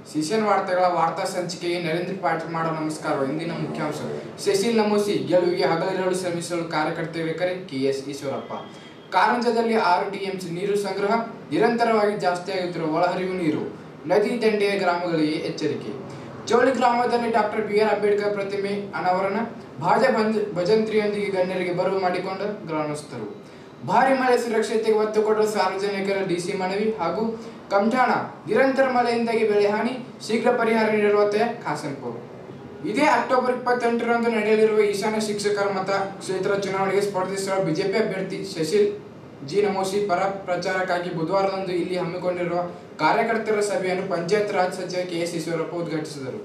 ಸಿಷನ್ ವಾರ್ತೆಗಳ ವಾರ್ತಾ ಸಂಚಿಕೆಗೆ ನರೇಂದ್ರ ಪಾಟೀಲ್ ಮಾಡೋ ನಮಸ್ಕಾರ ಇಂದಿನ ಮುಖ್ಯಾಂಶ ಸೆಸಿಲ್ ನಮೂಸಿ ಗೆಲುವಿಗೆ ಹಗಲಿರಲು ಶ್ರಮಿಸಲು ಕಾರ್ಯಕರ್ತೆ ಬೇಕಾರೆ ಕೆಎಸ್ ಈಶ್ವರಪ್ಪ ಕಾರಂಜದಲ್ಲಿ ಆರು ಟಿಎಂಸಿ ನೀರು ಸಂಗ್ರಹ ನಿರಂತರವಾಗಿ ಜಾಸ್ತಿಯಾಗುತ್ತಿರುವ ಒಳಹರಿವು ನೀರು ನದಿ ದಂಡೆಯ ಗ್ರಾಮಗಳಿಗೆ ಎಚ್ಚರಿಕೆ ಚೋಳಿ ಗ್ರಾಮದಲ್ಲಿ ಡಾಕ್ಟರ್ ಬಿ ಆರ್ ಅಂಬೇಡ್ಕರ್ ಪ್ರತಿಮೆ ಅನಾವರಣ ಭಾಜ ಬಂದ್ ಭಜಂತ್ರಿಯೊಂದಿಗೆ ಗಣ್ಯರಿಗೆ ಬರವು ಮಾಡಿಕೊಂಡ ಗ್ರಾಮಸ್ಥರು ಭಾರಿ ಮಳೆ ಸುರಕ್ಷತೆಗೆ ಒತ್ತು ಕೊಡಲು ಸಾರ್ವಜನಿಕರ ಡಿಸಿ ಮನವಿ ಹಾಗೂ ಕಮಠಾಣ ನಿರಂತರ ಮಳೆಯಿಂದಾಗಿ ಬೆಳೆ ಹಾನಿ ಶೀಘ್ರ ಪರಿಹಾರ ನೀಡಲು ಒತ್ತಾಯ ಖಾಸನ್ಪುರ್ ಇದೇ ಅಕ್ಟೋಬರ್ ಇಪ್ಪತ್ತೆಂಟರಂದು ನಡೆಯಲಿರುವ ಈಶಾನ್ಯ ಶಿಕ್ಷಕರ ಮತ ಕ್ಷೇತ್ರ ಚುನಾವಣೆಗೆ ಸ್ಪರ್ಧಿಸುವ ಬಿಜೆಪಿ ಅಭ್ಯರ್ಥಿ ಶಶಿಲ್ ಜಿ ನಮೋಸಿ ಪರ ಪ್ರಚಾರಕ್ಕಾಗಿ ಬುಧವಾರದಂದು ಇಲ್ಲಿ ಹಮ್ಮಿಕೊಂಡಿರುವ ಕಾರ್ಯಕರ್ತರ ಸಭೆಯನ್ನು ಪಂಚಾಯತ್ ರಾಜ್ ಸಚಿವ ಕೆ ಎಸ್ ಈಶ್ವರಪ್ಪ ಉದ್ಘಾಟಿಸಿದರು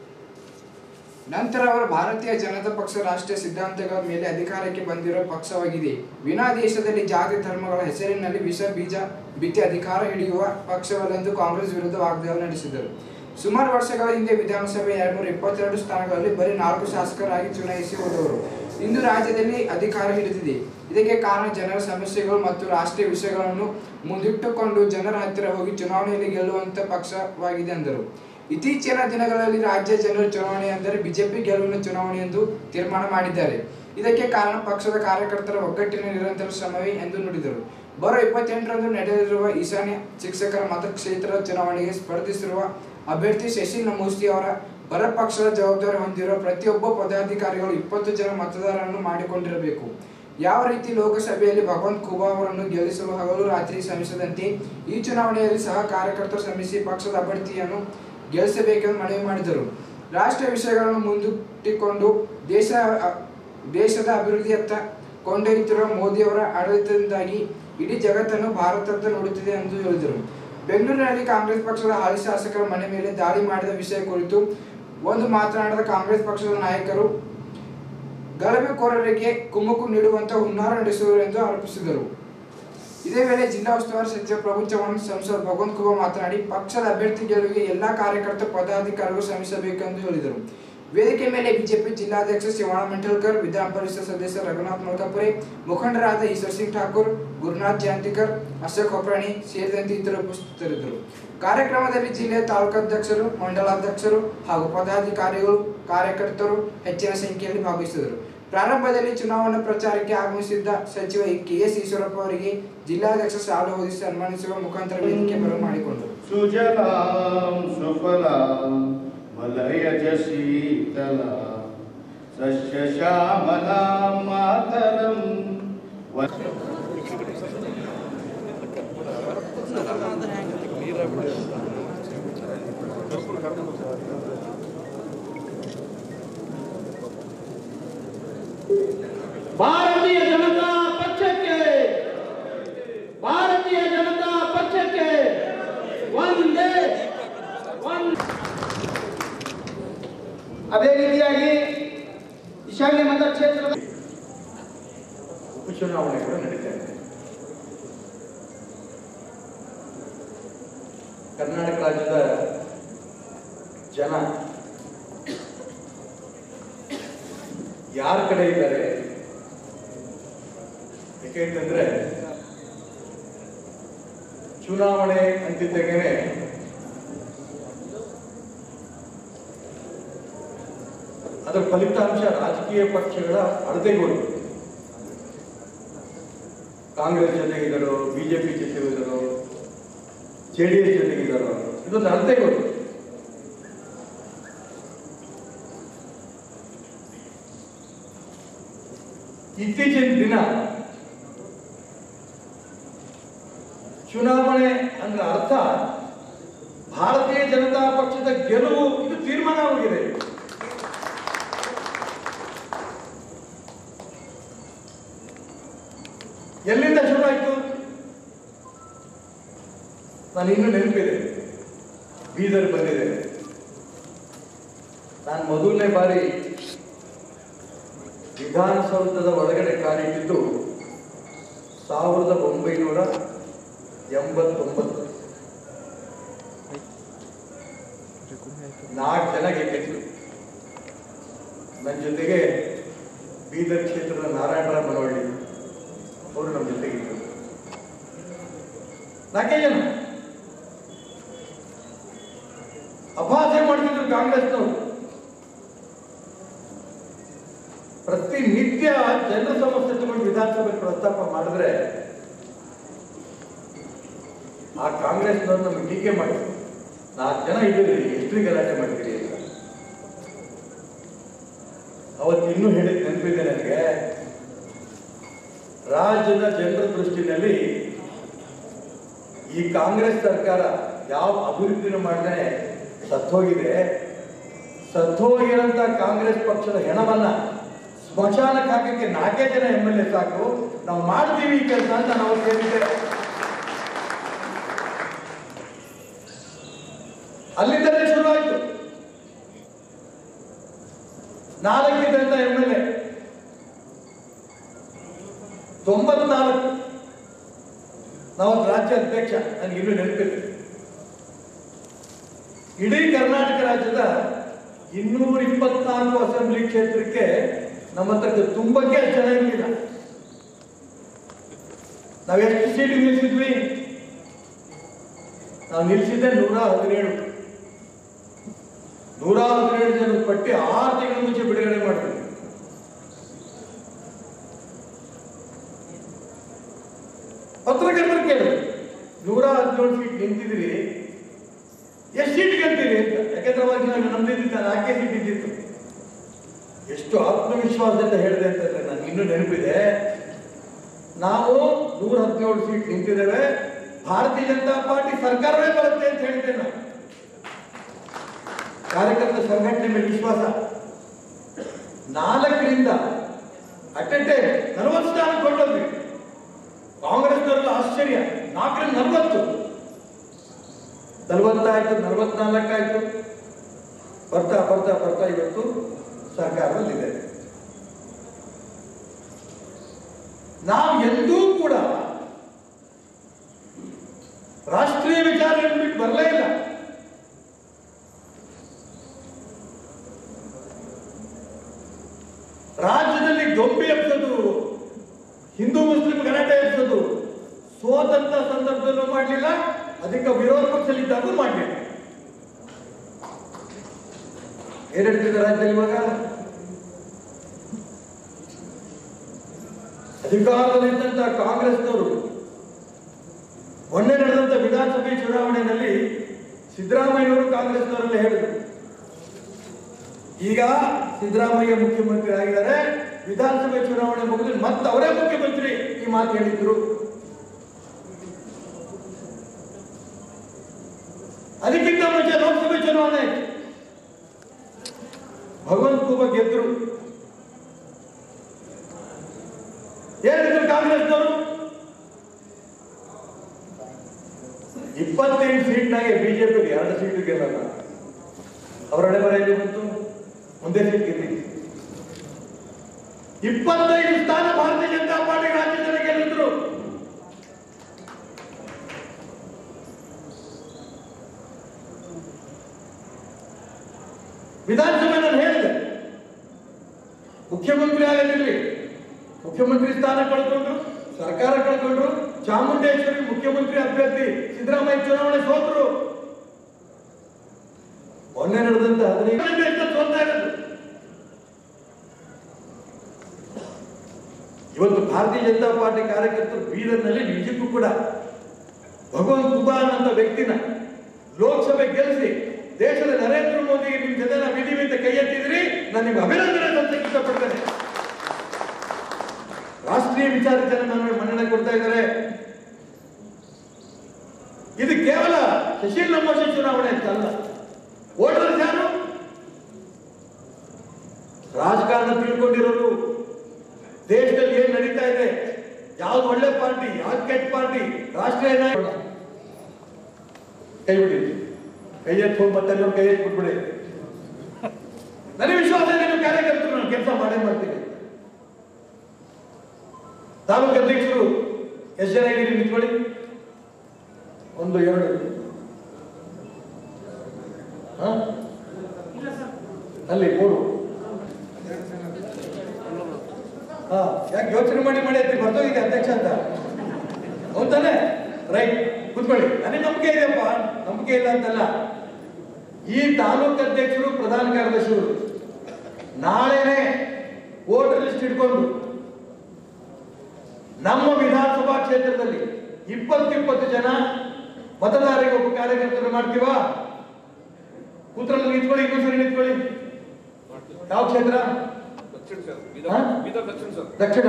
ನಂತರ ಅವರು ಭಾರತೀಯ ಜನತಾ ಪಕ್ಷ ರಾಷ್ಟ್ರೀಯ ಸಿದ್ಧಾಂತಗಳ ಮೇಲೆ ಅಧಿಕಾರಕ್ಕೆ ಬಂದಿರುವ ಪಕ್ಷವಾಗಿದೆ ವಿನಾ ದೇಶದಲ್ಲಿ ಜಾತಿ ಧರ್ಮಗಳ ಹೆಸರಿನಲ್ಲಿ ವಿಷ ಬೀಜ ಬಿತ್ತಿ ಅಧಿಕಾರ ಹಿಡಿಯುವ ಪಕ್ಷವല്ലെಂದು ಕಾಂಗ್ರೆಸ್ ವಿರುದ್ಧ ವಾಗ್ದಾಳಿ ನಡೆಸಿದರು ಸುಮಾರು ವರ್ಷಗಳ ಹಿಂದೆ ವಿಧಾನಸಭೆ ಎರಡ್ನೂರ ಇಪ್ಪತ್ತೆರಡು ಸ್ಥಾನಗಳಲ್ಲಿ ಬರೀ ನಾಲ್ಕು ಶಾಸಕರಾಗಿ ಚುನಾಯಿಸಿ ಹೋದವರು ಇಂದು ರಾಜ್ಯದಲ್ಲಿ ಅಧಿಕಾರ ಹಿಡಿದಿದೆ ಇದಕ್ಕೆ ಕಾರಣ ಜನರ ಸಮಸ್ಯೆಗಳು ಮತ್ತು ರಾಷ್ಟ್ರೀಯ ವಿಷಯಗಳನ್ನು ಮುಂದಿಟ್ಟುಕೊಂಡು ಜನರ ಹತ್ತಿರ ಹೋಗಿ ಚುನಾವಣೆಯಲ್ಲಿ ಗೆಲ್ಲುವಂತ ಪಕ್ಷವಾಗಿದೆ ಎಂದರು ಇತ್ತೀಚಿನ ದಿನಗಳಲ್ಲಿ ರಾಜ್ಯ ಜನರು ಚುನಾವಣೆ ಅಂದರೆ ಬಿಜೆಪಿ ಗೆಲುವಿನ ಚುನಾವಣೆ ಎಂದು ತೀರ್ಮಾನ ಮಾಡಿದ್ದಾರೆ ಇದಕ್ಕೆ ಕಾರಣ ಪಕ್ಷದ ಕಾರ್ಯಕರ್ತರ ಒಗ್ಗಟ್ಟಿನ ನಿರಂತರ ಶ್ರಮವೇ ಎಂದು ನುಡಿದರು ಬರೋ ಇಪ್ಪತ್ತೆಂಟರಂದು ನಡೆಯಲಿರುವ ಈಶಾನ್ಯ ಶಿಕ್ಷಕರ ಮತಕ್ಷೇತ್ರದ ಚುನಾವಣೆಗೆ ಸ್ಪರ್ಧಿಸಿರುವ ಅಭ್ಯರ್ಥಿ ಶಶಿಲ್ ನಮೂಸ್ತಿ ಅವರ ಬರ ಪಕ್ಷದ ಜವಾಬ್ದಾರಿ ಹೊಂದಿರುವ ಪ್ರತಿಯೊಬ್ಬ ಪದಾಧಿಕಾರಿಗಳು ಇಪ್ಪತ್ತು ಜನ ಮತದಾರರನ್ನು ಮಾಡಿಕೊಂಡಿರಬೇಕು ಯಾವ ರೀತಿ ಲೋಕಸಭೆಯಲ್ಲಿ ಭಗವಂತ್ ಖೂಬಾ ಅವರನ್ನು ಗೆಲ್ಲಿಸಲು ಹಗಲು ರಾತ್ರಿ ಶ್ರಮಿಸದಂತೆ ಈ ಚುನಾವಣೆಯಲ್ಲಿ ಸಹ ಕಾರ್ಯಕರ್ತರು ಶ್ರಮಿಸಿ ಪಕ್ಷದ ಅಭ್ಯರ್ಥಿಯನ್ನು ಗೆಲ್ಲಿಸಬೇಕೆಂದು ಮನವಿ ಮಾಡಿದರು ರಾಷ್ಟ್ರೀಯ ವಿಷಯಗಳನ್ನು ಮುಂದಿಟ್ಟುಕೊಂಡು ದೇಶ ದೇಶದ ಅಭಿವೃದ್ಧಿಯತ್ತ ಕೊಂಡೊಯ್ಯುತ್ತಿರುವ ಮೋದಿಯವರ ಆಡಳಿತದಿಂದಾಗಿ ಇಡೀ ಜಗತ್ತನ್ನು ಭಾರತದ ನೋಡುತ್ತಿದೆ ಎಂದು ಹೇಳಿದರು ಬೆಂಗಳೂರಿನಲ್ಲಿ ಕಾಂಗ್ರೆಸ್ ಪಕ್ಷದ ಹಾಲಿ ಶಾಸಕರ ಮನೆ ಮೇಲೆ ದಾಳಿ ಮಾಡಿದ ವಿಷಯ ಕುರಿತು ಒಂದು ಮಾತನಾಡಿದ ಕಾಂಗ್ರೆಸ್ ಪಕ್ಷದ ನಾಯಕರು ಗಲಭೆಕೋರರಿಗೆ ಕುಮ್ಮಕ್ಕು ನೀಡುವಂತ ಹುನ್ನಾರ ನಡೆಸುವರು ಎಂದು ಆರೋಪಿಸಿದರು ಇದೇ ವೇಳೆ ಜಿಲ್ಲಾ ಉಸ್ತುವಾರಿ ಸಚಿವ ಪ್ರಭು ಚವ್ಹಾಣ್ ಸಂಸದ ಭಗವಂತ್ ಖೂಬಾ ಮಾತನಾಡಿ ಪಕ್ಷದ ಅಭ್ಯರ್ಥಿ ಗೆಲುವಿಗೆ ಎಲ್ಲಾ ಕಾರ್ಯಕರ್ತ ಪದಾಧಿಕಾರಿಗಳು ಶ್ರಮಿಸಬೇಕೆಂದು ಹೇಳಿದರು ವೇದಿಕೆ ಮೇಲೆ ಬಿಜೆಪಿ ಜಿಲ್ಲಾಧ್ಯಕ್ಷ ಶಿವಣ್ಣ ಮಂಟಲ್ಕರ್ ವಿಧಾನ ಪರಿಷತ್ ಸದಸ್ಯ ರಘುನಾಥ್ ಮಲ್ಕಾಪುರೆ ಮುಖಂಡರಾದ ಈಶ್ವರ್ ಸಿಂಗ್ ಠಾಕೂರ್ ಗುರುನಾಥ್ ಜಯಂತಿಕರ್ ಅಶೋಕ್ ಹೊಪ್ರಾಣಿ ಸೇರಿದಂತೆ ಇತರರು ಉಪಸ್ಥಿತರಿದ್ದರು ಕಾರ್ಯಕ್ರಮದಲ್ಲಿ ಜಿಲ್ಲೆಯ ತಾಲೂಕಾಧ್ಯಕ್ಷರು ಮಂಡಲಾಧ್ಯಕ್ಷರು ಹಾಗೂ ಪದಾಧಿಕಾರಿಗಳು ಕಾರ್ಯಕರ್ತರು ಹೆಚ್ಚಿನ ಸಂಖ್ಯೆಯಲ್ಲಿ ಭಾಗವಹಿಸಿದರು ಪ್ರಾರಂಭದಲ್ಲಿ ಚುನಾವಣಾ ಪ್ರಚಾರಕ್ಕೆ ಆಗಮಿಸಿದ್ದ ಸಚಿವ ಕೆ ಎಸ್ ಈಶ್ವರಪ್ಪ ಅವರಿಗೆ ಜಿಲ್ಲಾಧ್ಯಕ್ಷ ಶಾಲು ಹೊದಿಸಿ ಸನ್ಮಾನಿಸುವ ಮುಖಾಂತರ ವೇದಿಕೆ ಬರಮಾಡಿಕೊಂಡರು ಸುಜಲಾಂ ಸುಫಲಾಂ ಮಲಯಜ ಶೀತಲ ಸಸ್ಯ ಶ್ಯಾಮಲಾಂ ಮಾತರಂ ವ- ಭಾರತೀಯ ಜನತಾ ಪಕ್ಷಕ್ಕೆ ಭಾರತೀಯ ಜನತಾ ಪಕ್ಷಕ್ಕೆ ಒಂದೇ ಒಂದ್ ಅದೇ ರೀತಿಯಾಗಿ ಈಶಾನ್ಯ ಮತಕ್ಷೇತ್ರದ ಉಪಚುನಾವಣೆ ಕೂಡ ನಡೀತಾ ಇದೆ ಕರ್ನಾಟಕ ರಾಜ್ಯದ ಜನ ಯಾರ ಕಡೆ ಇದ್ದಾರೆ ಯಾಕೆಂತಂದ್ರೆ ಚುನಾವಣೆ ಅಂತಿದ್ದಾಗೇನೆ ಅದರ ಫಲಿತಾಂಶ ರಾಜಕೀಯ ಪಕ್ಷಗಳ ಅಳತೆಗೋಲು ಕಾಂಗ್ರೆಸ್ ಜೊತೆಗಿದ್ದಾರೋ ಬಿಜೆಪಿ ಜೊತೆಗಿದ್ದಾರೋ ಜೆ ಡಿ ಎಸ್ ಜೊತೆಗಿದ್ದಾರೋ ಇದೊಂದು ಅಳತೆಗೋಲು ಇತ್ತೀಚಿನ ದಿನ ಚುನಾವಣೆ ಅಂದ್ರೆ ಅರ್ಥ ಭಾರತೀಯ ಜನತಾ ಪಕ್ಷದ ಗೆಲುವು ಇದು ತೀರ್ಮಾನವಾಗಿದೆ ಎಲ್ಲಿಂದ ಶುರು ಆಯ್ತು ನಾನು ಇನ್ನೂ ನೆನಪಿದೆ ಬೀದರ್ ಬಂದಿದೆ ನಾನು ಮೊದಲನೇ ಬಾರಿ ವಿಧಾನಸೌಧದ ಒಳಗಡೆ ಕಾಲಿಟ್ಟಿದ್ದು ಸಾವಿರದ ಒಂಬೈನೂರ ಎಂಬತ್ತೊಂಬತ್ತು ನಾಲ್ಕು ಜನ ಗೆದ್ದಿತ್ತು ನನ್ನ ಜೊತೆಗೆ ಬೀದರ್ ಕ್ಷೇತ್ರದ ನಾರಾಯಣರಾವ್ ಮನವಳ್ಳಿ ಅವರು ನಮ್ಮ ಜೊತೆಗಿದ್ದರು ನಾಲ್ಕೇ ಜನ ಅಪಹಾಸ್ಯ ಮಾಡ್ತಿದ್ರು ಕಾಂಗ್ರೆಸ್ನವರು ಪ್ರತಿನಿತ್ಯ ಜನರ ಸಮಸ್ಯೆ ತಗೊಂಡು ವಿಧಾನಸಭೆ ಪ್ರಸ್ತಾಪ ಮಾಡಿದ್ರೆ ಆ ಕಾಂಗ್ರೆಸ್ನವ್ರು ನಮಗೆ ಟೀಕೆ ಮಾಡಿದ್ರು ನಾಲ್ಕು ಜನ ಇದ್ದೀರಿ ಎಷ್ಟು ಗಲಾಟೆ ಮಾಡ್ತೀರಿ ಅಂತ ಅವತ್ತು ಇನ್ನೂ ಹೇಳಿದ ನೆನಪಿದೆ ನನಗೆ ರಾಜ್ಯದ ಜನರ ದೃಷ್ಟಿನಲ್ಲಿ ಈ ಕಾಂಗ್ರೆಸ್ ಸರ್ಕಾರ ಯಾವ ಅಭಿವೃದ್ಧಿನೂ ಮಾಡದೆ ಸತ್ತೋಗಿದೆ ಸತ್ತೋಗಿರೋಂಥ ಕಾಂಗ್ರೆಸ್ ಪಕ್ಷದ ಹೆಣವನ್ನ ಸ್ಮಶಾನಕ್ಕೆ ಹಾಕಕ್ಕೆ ನಾಲ್ಕೇ ಜನ ಎಮ್ ಎಲ್ ಎ ಸಾಕು ನಾವು ಮಾಡ್ತೀವಿ ಈ ಕೆಲಸ ಅಂತ ನಾವು ಹೇಳಿದ್ದೆ ಅಲ್ಲಿಂದಲೇ ಶುರುವಾಯಿತು ನಾಲ್ಕಿದ್ದಂತ ಎಮ್ ಎಲ್ ಎ ತೊಂಬತ್ನಾಲ್ಕು ನಾವು ರಾಜ್ಯ ಅಧ್ಯಕ್ಷ ನನಗೆ ಇನ್ನೂ ನೆನಪಿದೆ ಇಡೀ ಕರ್ನಾಟಕ ರಾಜ್ಯದ ಇನ್ನೂರ ಇಪ್ಪತ್ನಾಲ್ಕು ಅಸೆಂಬ್ಲಿ ಕ್ಷೇತ್ರಕ್ಕೆ ನಮ್ಮ ಹತ್ರ ತುಂಬಕ್ಕೆ ಅಷ್ಟು ಜನ ಇರಲಿಲ್ಲ ನಾವು ಎಷ್ಟು ಸೀಟ್ ನಿಲ್ಲಿಸಿದ್ವಿ ನಾವು ನಿಲ್ಲಿಸಿದ್ದೆ ನೂರ ಹದಿನೇಳು ನೂರ ಹದಿನೇಳು ಜನ ಪಟ್ಟಿ ಆರು ತಿಂಗಳ ಮುಂಚೆ ಬಿಡುಗಡೆ ಮಾಡಿದ್ವಿ ಪತ್ರಕರ್ತರು ಕೇಳಿದ್ರು ನೂರ ಹದಿನೇಳು ಸೀಟ್ ನಿಂತಿದ್ರಿ ಎಷ್ಟು ಸೀಟ್ ಗೆಲ್ತೀರಿ ಅಂತ ಯಾಕಂದ್ರೆ ಅವಾಗ ನಾನು ನಮ್ದಿದ್ದ ನಾಲ್ಕೇ ಸೀಟ್ ಇದ್ದಿತ್ತು ಎಷ್ಟು ಆತ್ಮವಿಶ್ವಾಸದಿಂದ ಹೇಳಿದೆ ಅಂತಂದ್ರೆ ನನಗೆ ಇನ್ನೂ ನೆನಪಿದೆ ನಾವು ನೂರ ಹದಿನೇಳು ಸೀಟ್ ನಿಂತಿದ್ದೇವೆ ಭಾರತೀಯ ಜನತಾ ಪಾರ್ಟಿ ಸರ್ಕಾರವೇ ಬರುತ್ತೆ ಅಂತ ಹೇಳಿದ್ದೆ ನಾನು ಕಾರ್ಯಕರ್ತ ಸಂಘಟನೆ ಮೇಲೆ ವಿಶ್ವಾಸ ನಾಲ್ಕರಿಂದ ಅಟ್ ಎ ಟೈಮ್ ನಲವತ್ತು ಸ್ಥಾನ ಕೊಂಡೋದ್ವಿ ಕಾಂಗ್ರೆಸ್ನವರೆಲ್ಲ ಆಶ್ಚರ್ಯ ನಾಲ್ಕರಿಂದ ನಲವತ್ತು ನಲವತ್ತಾಯ್ತು ನಲವತ್ನಾಲ್ಕಾಯ್ತು ಬರ್ತಾ ಬರ್ತಾ ಬರ್ತಾ ಇವತ್ತು ಸರ್ಕಾರದಲ್ಲಿದೆ ನಾವು ಎಂದೂ ಕೂಡ ರಾಷ್ಟ್ರೀಯ ವಿಚಾರ ಬಿಟ್ಟು ಬರಲೇ ಇಲ್ಲ ರಾಜ್ಯದಲ್ಲಿ ಗೊಂಬೆ ಎಬ್ಸೋದು ಹಿಂದೂ ಮುಸ್ಲಿಂ ಗಲಾಟೆ ಎಬ್ಸೋದು ಸೋತಂತ ಸಂದರ್ಭದಲ್ಲೂ ಮಾಡಲಿಲ್ಲ ಅದಕ್ಕೆ ವಿರೋಧ ಪಕ್ಷದಲ್ಲಿದ್ದಾಗೂ ಮಾಡಲಿಲ್ಲ ಏನ್ ಹೇಳ್ತಿದೆ ರಾಜ್ಯದಲ್ಲಿ ಇವಾಗ ಅಧಿಕಾರದಲ್ಲಿದ್ದಂತ ಕಾಂಗ್ರೆಸ್ನವರು ಮೊನ್ನೆ ನಡೆದಂತ ವಿಧಾನಸಭೆ ಚುನಾವಣೆಯಲ್ಲಿ ಸಿದ್ದರಾಮಯ್ಯವರು ಕಾಂಗ್ರೆಸ್ನವರಲ್ಲೇ ಹೇಳಿದರು ಈಗ ಸಿದ್ದರಾಮಯ್ಯ ಮುಖ್ಯಮಂತ್ರಿ ಆಗಿದ್ದಾರೆ ವಿಧಾನಸಭೆ ಚುನಾವಣೆ ಮುಗಿದ್ರೆ ಮತ್ತೆ ಅವರೇ ಮುಖ್ಯಮಂತ್ರಿ ಈ ಮಾತು ಹೇಳಿದ್ರು ಅದಕ್ಕಿಂತ ಮುಂಚೆ ಲೋಕಸಭೆ ಚುನಾವಣೆ ಆಯ್ತು. ಭಗವಂತ ಖೂಬ ಗೆದ್ರು ಹೇಳಿದ್ರು ಕಾಂಗ್ರೆಸ್ನವರು ಇಪ್ಪತ್ತೆಂಟು ಸೀಟ್ನಾಗೆ ಬಿಜೆಪಿಗೆ ಎರಡು ಸೀಟ್ ಗೆಲ್ಲಲ್ಲ ಅವರ ಹಣೆ ಬರೆಯಲ್ಲಿ ಬಂತು ಒಂದೇ ಸೀಟ್ ಗೆದ್ದಿದ್ದು ಇಪ್ಪತ್ತೈದು ಸ್ಥಾನ ಭಾರತೀಯ ಜನತಾ ಪಾರ್ಟಿ ರಾಜ್ಯದಲ್ಲಿ ಗೆಲ್ಲಿದ್ರು ವಿಧಾನಸಭೆ ನಾನು ಹೇಳಿದೆ ಮುಖ್ಯಮಂತ್ರಿ ಆಗದಿರಲಿ ಮುಖ್ಯಮಂತ್ರಿ ಸ್ಥಾನ ಕಳ್ಕೊಂಡ್ರು ಸರ್ಕಾರ ಕಳ್ಕೊಂಡ್ರು ಚಾಮುಂಡೇಶ್ವರಿ ಮುಖ್ಯಮಂತ್ರಿ ಅಭ್ಯರ್ಥಿ ಸಿದ್ದರಾಮಯ್ಯ ಚುನಾವಣೆ ಸೋತರು ಮೊನ್ನೆ ನಡೆದಂತ ಹದಿನೈದು ಎಷ್ಟು ಸೋಲ್ತಾ ಇರೋದು ಇವತ್ತು ಭಾರತೀಯ ಜನತಾ ಪಾರ್ಟಿ ಕಾರ್ಯಕರ್ತರು ಬೀದರ್ನಲ್ಲಿ ನಿಜಕ್ಕೂ ಕೂಡ ಭಗವಂತ ಕುಬಾನ್ ಅಂತ ವ್ಯಕ್ತಿನ ಲೋಕಸಭೆ ಗೆಲ್ಲಿಸಿ ದೇಶದ ನರೇಂದ್ರ ಮೋದಿಗೆ ನಿಮ್ ಜೊತೆ ನಾವು ಇದೀವಿ ಅಂತ ಕೈ ಎತ್ತಿದ್ರಿ ನಾನು ನಿಮ್ಗೆ ಅಭಿನಂದನೆ ಸಲ್ಲಿಸಕ್ಕೆ ಇಷ್ಟಪಡ್ತೇನೆ ರಾಷ್ಟ್ರೀಯ ವಿಚಾರ ಜನ ನನ್ನ ಮನ್ನಣೆ ಕೊಡ್ತಾ ಇದ್ದಾರೆ ಇದು ಕೇವಲ ಸುಶೀಲ್ ನಮೋಶಿ ಚುನಾವಣೆ ಅಂತ ಅಲ್ಲ ವೋಟರ್ಸ್ ಯಾರು ರಾಜಕಾರಣ ತಿಳ್ಕೊಂಡಿರೋರು ದೇಶದಲ್ಲಿ ಏನ್ ನಡೀತಾ ಇದೆ ಯಾವ್ದು ಒಳ್ಳೆ ಪಾರ್ಟಿ ಯಾವ್ದು ಕೆಟ್ಟ ಪಾರ್ಟಿ ರಾಷ್ಟ್ರೀಯ ನಾಯಕ ಕೈ ಬಿಡಿ ಕೈ ಎತ್ತು ಮತ್ತೆಲ್ಲರೂ ಕೈ ಎತ್ತು ಬಿಟ್ಬಿಡಿ ನನಗೆ ವಿಶ್ವಾಸ ಇದೆ ನೀವು ಕಾರ್ಯಕರ್ತರು ನಾನು ಕೆಲಸ ಮಾಡೇ ಮಾಡ್ತೀನಿ ತಾಲೂಕು ಅಧ್ಯಕ್ಷರು ಎಷ್ಟು ಜನ ಇದ್ದೀರಿ ನಿಂತ್ಕೊಳ್ಳಿ ಒಂದು ಎರಡು ಹ? ಅಲ್ಲಿ ಮೂರು ಹಾ ಯಾಕೆ ಯೋಚನೆ ಮಾಡಿ ಮಾಡಿ ಅಂತ ಬರ್ತೋಗಿದೆ ಅಧ್ಯಕ್ಷ ಅಂತ ಹೌದಾನೆ ರೈಟ್ ಕೂತ್ಕೊಳ್ಳಿ ನನಗೆ ನಂಬಿಕೆ ಇದೆಯಪ್ಪ ನಂಬಿಕೆ ಇಲ್ಲ ಅಂತಲ್ಲ ಈ ತಾಲೂಕು ಅಧ್ಯಕ್ಷರು ಪ್ರಧಾನ ಕಾರ್ಯದರ್ಶಿಗಳು ನಾಳೆನೆ ವೋಟರ್ ಲಿಸ್ಟ್ ಇಟ್ಕೊಂಡು ನಮ್ಮ ವಿಧಾನಸಭಾ ಕ್ಷೇತ್ರದಲ್ಲಿ ಇಪ್ಪತ್ತಿಪ್ಪತ್ತು ಜನ ಮತದಾರರಿಗೆ ಒಬ್ಬ ಕಾರ್ಯಕರ್ತರು ಮಾಡ್ತೀವಾ ಕೂತ್ರಲ್ಲಿ ನಿಂತ್ಕೊಳ್ಳಿ ಇನ್ನೊಂದ್ಸರಿ ನಿಂತ್ಕೊಳ್ಳಿ ಯಾವ ಕ್ಷೇತ್ರ ಹಾ? ದಕ್ಷಿಣ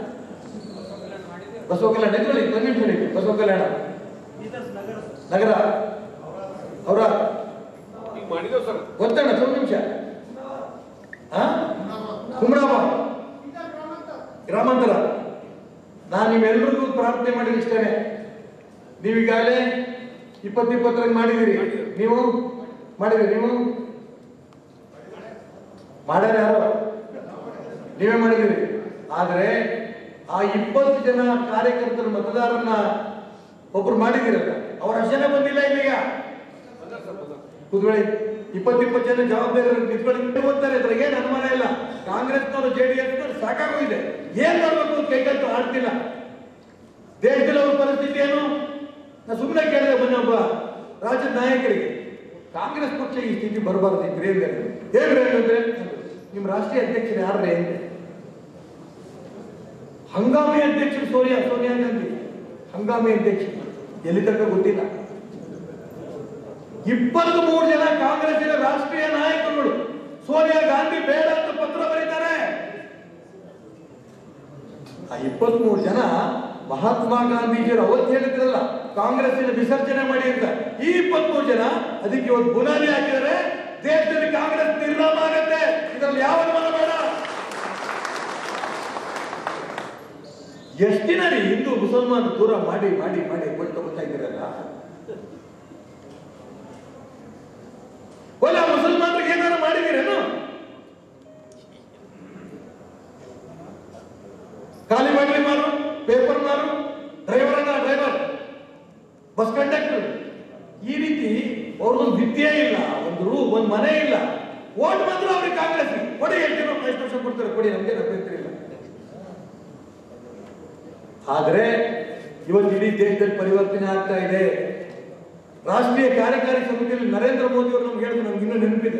ಬಸವ ಕಲ್ಯಾಣ ನಿಂತ್ಕೊಳ್ಳಿ ಒಂದು ನಿಮಿಷ ನಿಂತ್ಕೊಳ್ಳಿ. ಬಸವ ಕಲ್ಯಾಣ ನಗರ ಅವರ ಗೊತ್ತಣ್ಣ ಒಂದು ನಿಮಿಷ ಹಾ ಕುಮ್ರಾಬಾದ್ ಗ್ರಾಮಾಂತರ ನಾನು ನಿಮ್ಮೆಲ್ಲರಿಗೂ ಪ್ರಾರ್ಥನೆ ಮಾಡಿದ ಇಷ್ಟೇ ನೀವೀಗಾಗಲೇ ಇಪ್ಪತ್ತು ಇಪ್ಪತ್ತರಂಗೆ ಮಾಡಿದಿರಿ ನೀವು ಮಾಡಿದಿರಿ ನೀವು ಮಾಡ್ಯಾರ ಯಾರು ನೀವೇ ಮಾಡಿದಿರಿ ಆದರೆ ಆ ಇಪ್ಪತ್ತು ಜನ ಕಾರ್ಯಕರ್ತರು ಮತದಾರರನ್ನ ಒಬ್ರು ಮಾಡಿದಿರಲ್ಲ ಅವ್ರ ಅಷ್ಟು ಜನ ಬಂದಿಲ್ಲ ಇಲ್ಲಿಗ ಕುತ್ಕೊಳ್ಳಿ ಇಪ್ಪತ್ತು ಇಪ್ಪತ್ತು ಜನ ಜವಾಬ್ದಾರಿ ನಿಂತ್ಕೊಳ್ಳಿ ಓದ್ತಾರೆ ಅದ್ರಾಗ ಏನು ಅನುಮಾನ ಇಲ್ಲ ಕಾಂಗ್ರೆಸ್ನವರು ಜೆ ಡಿ ಎಸ್ ಸಾಕಾಗೋಗಿದೆ ಏನ್ ಮಾಡ್ಬೇಕು ಅಂತ ಕೈಕಟ್ಟು ಆಡ್ತಿಲ್ಲ ದೇಶದಲ್ಲಿ ಅವ್ರ ಪರಿಸ್ಥಿತಿ ಏನು ನಾ ಸುಮ್ಮನೆ ಕೇಳಿದೆ ಮೊನ್ನೆ ಒಬ್ಬ ರಾಜ್ಯದ ನಾಯಕರಿಗೆ ಕಾಂಗ್ರೆಸ್ ಪಕ್ಷ ಈ ಸ್ಥಿತಿ ಬರಬಾರ್ದು ಇದ್ರಿ ಅಂದ್ರೆ ಹೇಳ್ರಿ ಅಂದ್ರೆ ನಿಮ್ಮ ರಾಷ್ಟ್ರೀಯ ಅಧ್ಯಕ್ಷರು ಯಾರ್ರಿ ಅಂತೆ ಹಂಗಾಮಿ ಅಧ್ಯಕ್ಷರು ಸೋನಿಯಾ ಸೋನಿಯಾ ಗಾಂಧಿ ಹಂಗಾಮಿ ಅಧ್ಯಕ್ಷರು ಎಲ್ಲಿ ತನಕ ಗೊತ್ತಿಲ್ಲ ಇಪ್ಪತ್ತು ಮೂರು ಜನ ಕಾಂಗ್ರೆಸ್ಸಿನ ರಾಷ್ಟ್ರೀಯ ನಾಯಕರುಗಳು ಸೋನಿಯಾ ಗಾಂಧಿ ಬೇಡ ಅಂತ ಪತ್ರ ಬರೀತಾರೆ ಆ ಇಪ್ಪತ್ಮೂರು ಜನ ಮಹಾತ್ಮ ಗಾಂಧೀಜಿಯವರು ಅವತ್ತು ಹೇಳಿದ್ರಲ್ಲ ಕಾಂಗ್ರೆಸ್ಸಿನ ವಿಸರ್ಜನೆ ಮಾಡಿ ಅಂತ ಈ ಇಪ್ಪತ್ಮೂರು ಜನ ಅದಕ್ಕೆ ಇವತ್ತು ಬುನಾದಿ ಹಾಕಿದರೆ ದೇಶದಲ್ಲಿ ಕಾಂಗ್ರೆಸ್ ನಿರ್ನಾಮ ಆಗತ್ತೆ ಇದರಲ್ಲಿ ಯಾವ ಅನುಮಾನ ಬೇಡ ಎಷ್ಟು ದಿನ ರೀ ಹಿಂದೂ ಮುಸಲ್ಮಾನ್ ದೂರ ಮಾಡಿ ಮಾಡಿ ಮಾಡಿ ಕೊಟ್ಟು ಬರ್ತಾ ಇದ್ದೀರಲ್ಲ ಒಲ್ಲ ಮುಸಲ್ಮಾನರಿಗೆ ಏನಾರು ಮಾಡಿದ್ದೀರೇನು ಖಾಲಿ ಬಾಟ್ಲಿ ಮಾರು ಪೇಪರ್ ಮಾರು ಡ್ರೈವರ್ ಅನ್ನ ಡ್ರೈವರ್ ಬಸ್ ಕಂಡಕ್ಟರ್ ಈ ರೀತಿ ಅವ್ರದೊಂದು ವಿದ್ಯೆ ಇಲ್ಲ ಒಂದು ರೂ ಒಂದು ಮನೆ ಇಲ್ಲ ಓಟ್ ಮಾತ್ರ ಅವ್ರಿಗೆ ಕಾಂಗ್ರೆಸ್ ಕೊಡಿ ಹೇಳ್ತೀವಿ ನಾವು ಎಷ್ಟು ವರ್ಷ ಕೊಡ್ತಾರೆ ಕೊಡಿ ನಮ್ಗೆ ಅಭ್ಯಂತರ ಇಲ್ಲ ಆದ್ರೆ ಇವತ್ತು ಇಡೀ ದೇಶದಲ್ಲಿ ಪರಿವರ್ತನೆ ಆಗ್ತಾ ಇದೆ ರಾಷ್ಟ್ರೀಯ ಕಾರ್ಯಕಾರಿ ಸಮಿತಿಯಲ್ಲಿ ನರೇಂದ್ರ ಮೋದಿ ಅವರು ನಮ್ಗೆ ಹೇಳಿದ್ರು ನಮ್ಗೆ ಇನ್ನೂ ನೆನಪಿದೆ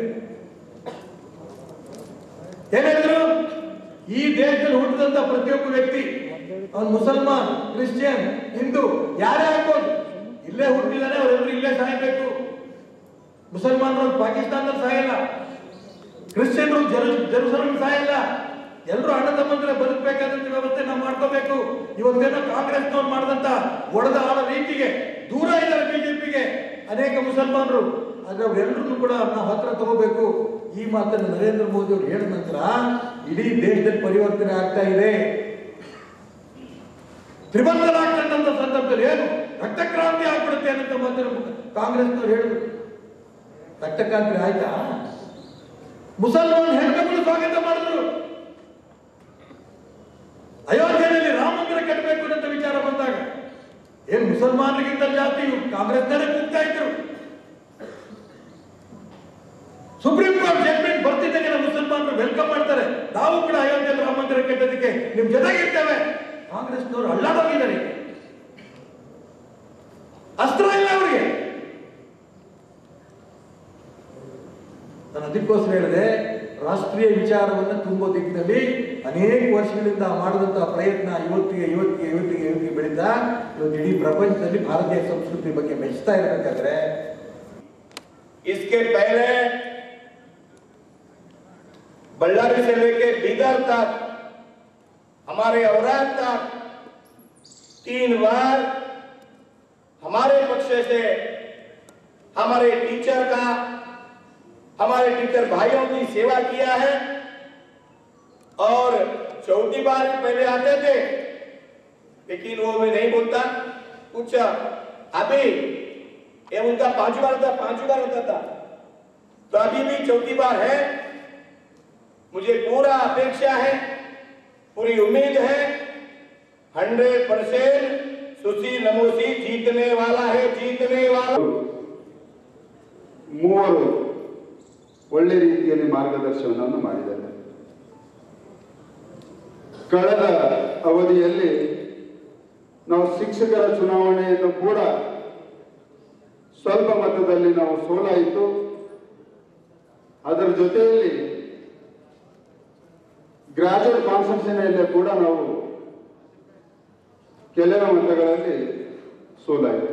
ಏನ್ ಹೇಳಿದ್ರು ಈ ದೇಶದಲ್ಲಿ ಹುಟ್ಟಿದಂತ ಪ್ರತಿಯೊಬ್ಬ ವ್ಯಕ್ತಿ ಅವನು ಮುಸಲ್ಮಾನ್ ಕ್ರಿಶ್ಚಿಯನ್ ಹಿಂದೂ ಯಾರೇ ಆಗ್ಬೋದು ಇಲ್ಲೇ ಹುಟ್ಟಿದಾನೆ ಅವರೆಲ್ಲರೂ ಇಲ್ಲೇ ಸಾಯಬೇಕು ಮುಸಲ್ಮಾನರು ಪಾಕಿಸ್ತಾನದಲ್ಲಿ ಸಾಯಲ್ಲ ಕ್ರಿಶ್ಚಿಯನ್ರು ಜರು ಜೆರುಸಲಂ ಸಾಯಲ್ಲ ಎಲ್ಲರೂ ಅಣ್ಣ ತಮ್ಮಂದ್ರೆ ಬದುಕಬೇಕಾದಂತ ವ್ಯವಸ್ಥೆ ನಾವು ಮಾಡ್ಕೋಬೇಕು ಇವತ್ತೇನೋ ಕಾಂಗ್ರೆಸ್ನವ್ರು ಮಾಡಿದಂತ ಒಡೆದ ಆಳ ರೀತಿಗೆ ದೂರ ಇದ್ದಾರೆ ಬಿಜೆಪಿಗೆ ಅನೇಕ ಮುಸಲ್ಮಾನರು ಆದ್ರೆ ಅವರೆಲ್ಲರನ್ನು ಕೂಡ ನಾವು ಹತ್ರ ತಗೋಬೇಕು ಈ ಮಾತನ್ನು ನರೇಂದ್ರ ಮೋದಿ ಅವರು ಹೇಳಿದ ನಂತರ ಇಡೀ ದೇಶದಲ್ಲಿ ಪರಿವರ್ತನೆ ಆಗ್ತಾ ಇದೆ ತ್ರಿಬಂಧರಾಗ್ತಕ್ಕಂಥ ಸಂದರ್ಭದಲ್ಲಿ ಏನು ರಕ್ತಕ್ರಾಂತಿ ಆಗ್ಬಿಡುತ್ತೆ ಅನ್ನೋ ಮಾತನ್ನು ಕಾಂಗ್ರೆಸ್ನವ್ರು ಹೇಳಿದ್ರು ರಕ್ತಕ್ರಾಂತಿ ಆಯ್ತಾ ಮುಸಲ್ಮಾನ್ ಹೆಣ್ಮಕ್ಳು ಸ್ವಾಗತ ಮಾಡಿದ್ರು ಅಯೋಧ್ಯೆಯಲ್ಲಿ ರಾಮ ಮಂದಿರ ಕಟ್ಟಬೇಕು ಅಂತ ವಿಚಾರ ಬಂದಾಗ ಏನ್ ಮುಸಲ್ಮಾನರಿಗಿಂತ ಜಾಸ್ತಿ ಕಾಂಗ್ರೆಸ್ನವರೇ ಕೂಗ್ತಾ ಇದ್ರು ಸುಪ್ರೀಂ ಕೋರ್ಟ್ ಜಡ್ಮೆಂಟ್ ಬರ್ತಿದ್ದಂಗೆ ನಮ್ಮ ಮುಸಲ್ಮಾನರು ವೆಲ್ಕಮ್ ಮಾಡ್ತಾರೆ ನಾವು ಕೂಡ ಅಯೋಧ್ಯೆಯಲ್ಲಿ ರಾಮ ಮಂದಿರ ಕಟ್ಟೋದಕ್ಕೆ ನಿಮ್ ಜೊತೆಗಿರ್ತೇವೆ ಕಾಂಗ್ರೆಸ್ನವರು ಅಲ್ಲಾಡೋಗಿದ್ದಾರೆ ಅಸ್ತ್ರ ಇಲ್ಲ ಅವರಿಗೆ ನಾನು ಅದಕ್ಕೋಸ್ಕರ ಹೇಳಿದೆ ರಾಷ್ಟ್ರೀಯ ವಿಚಾರವನ್ನು ತುಂಬೋ ದಿಕ್ಕಿನಲ್ಲಿ ಅನೇಕ ವರ್ಷಗಳಿಂದ ಮಾಡಿದಂತಹ ಪ್ರಯತ್ನ ಇವತ್ತಿಗೆ ಇವತ್ತಿಗೆ ಇವತ್ತಿಗೆ ಇವತ್ತಿಗೆ ಬೆಳೀತ ಇವತ್ತು ಇಡೀ ಪ್ರಪಂಚದಲ್ಲಿ ಭಾರತೀಯ ಸಂಸ್ಕೃತಿ ಬಗ್ಗೆ ಮೆಚ್ಚುತ್ತಾ ಇರಬೇಕಾದ್ರೆ इसके पहले बल्लारी से लेके बीदर तक हमारे औरत तक तीन बार हमारे पक्ष से हमारे टीचर का हमारे टीचर भाइयों की सेवा किया है और चौथी बार पहले आते थे लेकिन वो मैं नहीं बोलता कुछ अभी ये उनका पांच बार था पांच बार होता था तो अभी भी चौथी बार है मुझे पूरा अपेक्षा है पूरी उम्मीद है हंड्रेड परसेंट सुशी नमोसी जीतने वाला है जीतने वाला ಮೂವರು ಒಳ್ಳೆ ರೀತಿಯಲ್ಲಿ ಮಾರ್ಗದರ್ಶನವನ್ನು ಮಾಡಿದ್ದಾರೆ ಕಳೆದ ಅವಧಿಯಲ್ಲಿ ನಾವು ಶಿಕ್ಷಕರ ಚುನಾವಣೆಯನ್ನು ಕೂಡ ಸ್ವಲ್ಪ ಮಟ್ಟದಲ್ಲಿ ನಾವು ಸೋಲಾಯಿತು ಅದರ ಜೊತೆಯಲ್ಲಿ ಗ್ರಾಜುಯೇಟ್ ಕಾನ್ಸ್ಟಿಟ್ಯೂಷನಿಯಲ್ಲೇ ಕೂಡ ನಾವು ಕೆಲವು ಮತಗಳಲ್ಲಿ ಸೋಲಾಯಿತು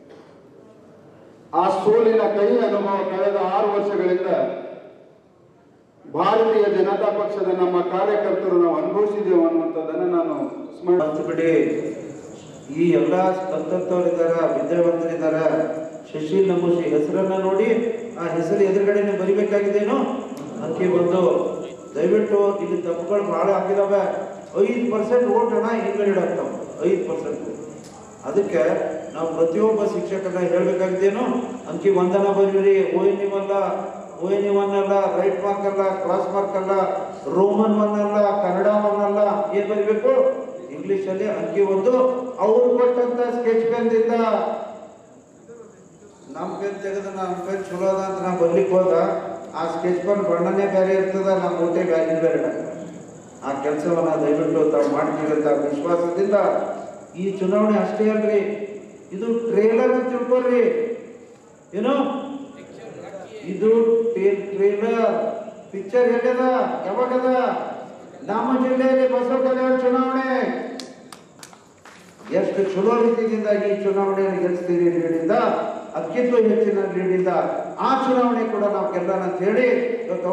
ಆ ಸೋಲಿನ ಕಹಿ ಅನುಭವ ಕಳೆದ ಆರು ವರ್ಷಗಳಿಂದ ಭಾರತೀಯ ಜನತಾ ಪಕ್ಷದ ನಮ್ಮ ಕಾರ್ಯಕರ್ತರು ನಾವು ಅನುಭವಿಸಿದ್ದೇವೆ ಅನ್ನುವಂಥದ್ದನ್ನು ನಾನು ಸ್ಮರಣೆ ಮತ್ತು ಬಿಡಿ ಈ ಎಲ್ಲ ಕಲ್ತಂತವರಿದ್ದಾರ ವಿದ್ಯಾವಂತರಿದ್ದಾರ ಶಶಿ ನಮೂಸಿ ಹೆಸರನ್ನ ನೋಡಿ ಆ ಹೆಸರು ಎದುರುಗಡೆನೆ ಬರಿಬೇಕಾಗಿದೇನು ಅದಕ್ಕೆ ಒಂದು ದಯವಿಟ್ಟು ಇಲ್ಲಿ ತಪ್ಪುಗಳು ಬಹಳ ಆಗಿದಾವೆ ಐದು ಪರ್ಸೆಂಟ್ ಓಟ್ ಹಣ ಹಿಂಗಡೆ ಆಗ್ತಾವ ಐದು ಪರ್ಸೆಂಟ್ ಅದಕ್ಕೆ ನಾವು ಪ್ರತಿಯೊಬ್ಬ ಶಿಕ್ಷಕರನ್ನ ಹೇಳ್ಬೇಕಾಗಿದ್ದೇನು ಅಂಕಿ ವಂದನ ಬರೀರಿ ಓ ಎನ್ ಇವಲ್ಲ ಓ ಎನ್ ಒನ್ ಅಲ್ಲ ರೈಟ್ ಮಾರ್ಕ್ ಅಲ್ಲ ಕ್ರಾಸ್ ಮಾರ್ಕ್ ಅಲ್ಲ ರೋಮನ್ ಒನ್ ಅಲ್ಲ ಕನ್ನಡ ಒನ್ ಅಲ್ಲ ಏನ್ ಬರಿಬೇಕು ಇಂಗ್ಲಿಷ್ ಅಲ್ಲಿ ಅಂಕಿ ಒಂದು ಅವ್ರು ಕೊಟ್ಟಂತ ಸ್ಕೆಚ್ ಪೆನ್ ದಿಂದ ನಮ್ ಪೆನ್ ತೆಗೆದು ನಮ್ಮ ಪೆನ್ ಚಲೋ ಅದ ಅಂತ ನಾ ಬರ್ಲಿಕ್ಕೆ ಹೋದ ಆ ಸ್ಕೆಚ್ ಪೆನ್ ಬಣ್ಣನೇ ಬೇರೆ ಇರ್ತದ ನಮ್ಮ ಊಟೆ ಬೇರೆ ಬೇರೆ ಆ ಕೆಲಸವನ್ನ ದಯವಿಟ್ಟು ತಾವು ಮಾಡ್ತೀವಿ ಅಂತ ವಿಶ್ವಾಸದಿಂದ ಈ ಚುನಾವಣೆ ಅಷ್ಟೇ ಅಲ್ರಿ ಇದು ಟ್ರೇಲರ್ ಅಂತ ತಿಳ್ಕೊಳ್ರಿ ಏನು ಇದು ಟ್ರೇಲರ್ ಪಿಕ್ಚರ್ ಎಲ್ಲದ ಯಾವಾಗದ ನಮ್ಮ ಜಿಲ್ಲೆಯಲ್ಲಿ ಬಸವ ಕಲ್ಯಾಣ ಚುನಾವಣೆ ಎಷ್ಟು ಚಲೋ ರೀತಿಯಿಂದ ಈ ಚುನಾವಣೆಯನ್ನು ಗೆಲ್ಲಿಸ್ತೀರಿ ಲೀಡಿಂದ ಅದಕ್ಕಿಂತ ಹೆಚ್ಚಿನ ಲೀಡಿಂದ ಆ ಚುನಾವಣೆ ಕೂಡ ನಾವು ಗೆಲ್ಲೋಣ ಅಂತ ಹೇಳಿ ಇವತ್ತು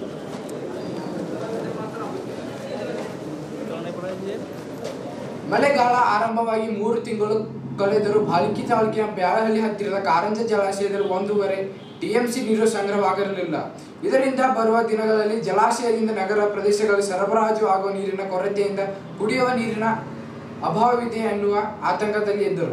ಮಳೆಗಾಲ ಆರಂಭವಾಗಿ ಮೂರು ತಿಂಗಳು ಕಳೆದರೂ ಬಾಲ್ಕಿ ತಾಲೂಕಿನ ಬ್ಯಾಳಹಳ್ಳಿ ಹತ್ತಿರದ ಕಾರಂಜ ಜಲಾಶಯದಲ್ಲಿ ಒಂದೂವರೆ ಟಿಎಂಸಿ ನೀರು ಸಂಗ್ರಹವಾಗಿರಲಿಲ್ಲ ಇದರಿಂದ ಬರುವ ದಿನಗಳಲ್ಲಿ ಜಲಾಶಯದಿಂದ ನಗರ ಪ್ರದೇಶಗಳಲ್ಲಿ ಸರಬರಾಜು ಆಗುವ ನೀರಿನ ಕೊರತೆಯಿಂದ ಕುಡಿಯುವ ನೀರಿನ ಅಭಾವವಿದೆ ಎನ್ನುವ ಆತಂಕದಲ್ಲಿ ಇದ್ದರು